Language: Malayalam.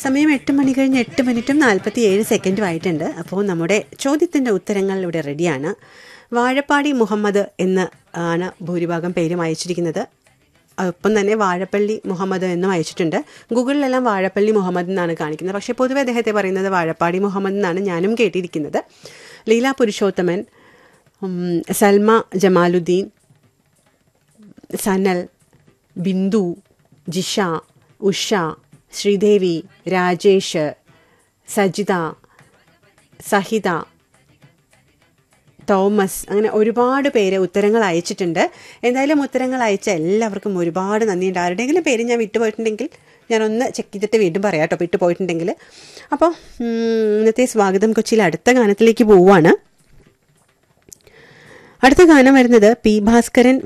സമയം എട്ട് മണി കഴിഞ്ഞ് എട്ട് മിനിറ്റും നാൽപ്പത്തി ഏഴ് സെക്കൻഡും ആയിട്ടുണ്ട് അപ്പോൾ നമ്മുടെ ചോദ്യത്തിൻ്റെ ഉത്തരങ്ങൾ ഇവിടെ റെഡിയാണ് വാഴപ്പാടി മുഹമ്മദ് എന്ന് ആണ് ഭൂരിഭാഗം പേരും അയച്ചിരിക്കുന്നത് ഒപ്പം തന്നെ വാഴപ്പള്ളി മുഹമ്മദ് എന്നും അയച്ചിട്ടുണ്ട് ഗൂഗിളിലെല്ലാം വാഴപ്പള്ളി മുഹമ്മദ് എന്നാണ് കാണിക്കുന്നത് പക്ഷേ പൊതുവെ അദ്ദേഹത്തെ പറയുന്നത് വാഴപ്പാടി മുഹമ്മദ് എന്നാണ് ഞാനും കേട്ടിരിക്കുന്നത് ലീല പുരുഷോത്തമൻ ഉം, സൽമ ജമാലുദ്ദീൻ സനൽ ബിന്ദു ജിഷ ഉഷ ശ്രീദേവി രാജേഷ് സജിത സഹിത തോമസ് അങ്ങനെ ഒരുപാട് പേര് ഉത്തരങ്ങൾ അയച്ചിട്ടുണ്ട് എന്തായാലും ഉത്തരങ്ങൾ അയച്ച എല്ലാവർക്കും ഒരുപാട് നന്ദിയുണ്ട് ആരുടെയെങ്കിലും പേര് ഞാൻ വിട്ടുപോയിട്ടുണ്ടെങ്കിൽ ഞാനൊന്ന് ചെക്ക് ചെയ്തിട്ട് വീണ്ടും പറയാം കേട്ടോ വിട്ടുപോയിട്ടുണ്ടെങ്കിൽ അപ്പോൾ ഉം, ഇന്നത്തെ സ്വാഗതം കൊച്ചിയിൽ അടുത്ത ഗാനത്തിലേക്ക് പോവുകയാണ് അടുത്ത ഗാനം വരുന്നത് പി ഭാസ്കരൻ